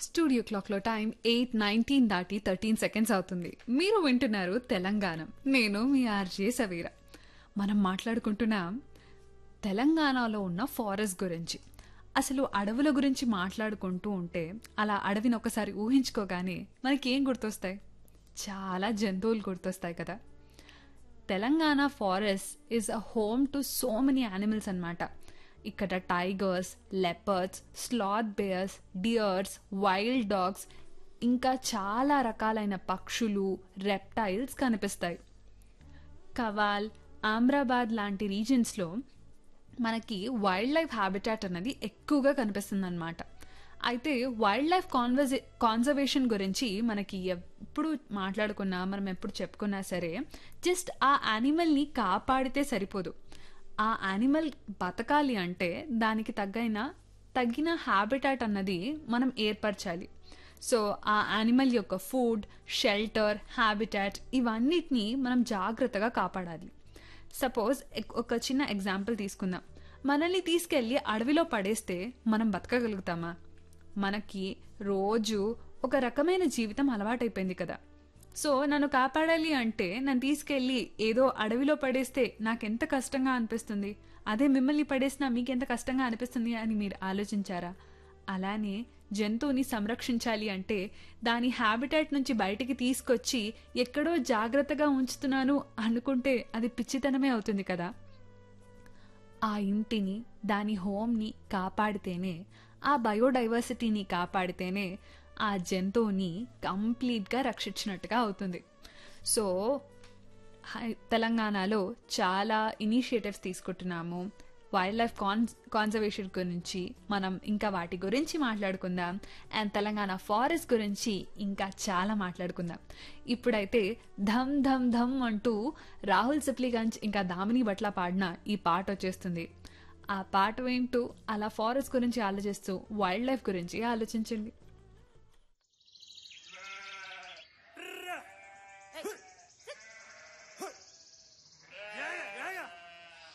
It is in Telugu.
స్టూడియో క్లాక్లో టైం ఎయిట్ నైన్టీన్ దాటి థర్టీన్ సెకండ్స్ అవుతుంది మీరు వింటున్నారు తెలంగాణ నేను మీ ఆర్జే సవీరా మనం మాట్లాడుకుంటున్నాం తెలంగాణలో ఉన్న ఫారెస్ట్ గురించి అసలు అడవుల గురించి మాట్లాడుకుంటూ ఉంటే అలా అడవిని ఒకసారి ఊహించుకోగానే మనకి ఏం గుర్తొస్తాయి చాలా జంతువులు గుర్తొస్తాయి కదా Telangana forest is a home to so many animals అన్నమాట ఇక్కడ tigers leopards sloth bears deers wild dogs ఇంకా చాలా రకాలైన పక్షులు రెప్టైల్స్ కనిపిస్తాయి కవాల్ ఆమ్రాబాద్ లాంటి రీజన్స్లో మనకి వైల్డ్ లైఫ్ హ్యాబిటాట్ అనేది ఎక్కువగా కనిపిస్తుంది అనమాట అయితే వైల్డ్ లైఫ్ కాన్వర్జే కాన్జర్వేషన్ గురించి మనకి ఎప్పుడు మాట్లాడుకున్నా మనం ఎప్పుడు చెప్పుకున్నా సరే జస్ట్ ఆ యానిమల్ని కాపాడితే సరిపోదు ఆ యానిమల్ బతకాలి అంటే దానికి తగ్గైన తగిన హ్యాబిటాట్ అన్నది మనం ఏర్పరచాలి సో ఆ యానిమల్ యొక్క ఫుడ్ షెల్టర్ హ్యాబిటాట్ ఇవన్నిటిని మనం జాగ్రత్తగా కాపాడాలి సపోజ్ ఒక చిన్న ఎగ్జాంపుల్ తీసుకుందాం మనల్ని తీసుకెళ్ళి అడవిలో పడేస్తే మనం బతకగలుగుతామా మనకి రోజు ఒక రకమైన జీవితం అలవాటైపోయింది కదా సో నన్ను కాపాడాలి అంటే నన్ను తీసుకెళ్ళి ఏదో అడవిలో పడేస్తే నాకెంత కష్టంగా అనిపిస్తుంది అదే మిమ్మల్ని పడేసినా మీకెంత కష్టంగా అనిపిస్తుంది అని మీరు ఆలోచించారా అలానే జంతువుని సంరక్షించాలి అంటే దాని హ్యాబిటాట్ నుంచి బయటికి తీసుకొచ్చి ఎక్కడో జాగ్రత్తగా ఉంచుతున్నాను అనుకుంటే అది పిచ్చితనమే అవుతుంది కదా ఆ ఇంటిని దాని హోమ్ని కాపాడితేనే ఆ బయోడైవర్సిటీని కాపాడితేనే ఆ జంతువుని కంప్లీట్గా రక్షించినట్టుగా అవుతుంది సో తెలంగాణలో చాలా ఇనిషియేటివ్స్ తీసుకుంటున్నాము వైల్డ్ లైఫ్ కాన్ కాన్జర్వేషన్ గురించి మనం ఇంకా వాటి గురించి మాట్లాడుకుందాం అండ్ తెలంగాణ ఫారెస్ట్ గురించి ఇంకా చాలా మాట్లాడుకుందాం ఇప్పుడైతే ధమ్ ధమ్ ధమ్ అంటూ రాహుల్ సిప్లిగంజ్ ఇంకా దామిని బట్ల పాడిన ఈ పాట వచ్చేస్తుంది ఆ పాట వింటూ అలా ఫారెస్ట్ గురించి ఆలోచిస్తూ వైల్డ్ లైఫ్ గురించి ఆలోచించండి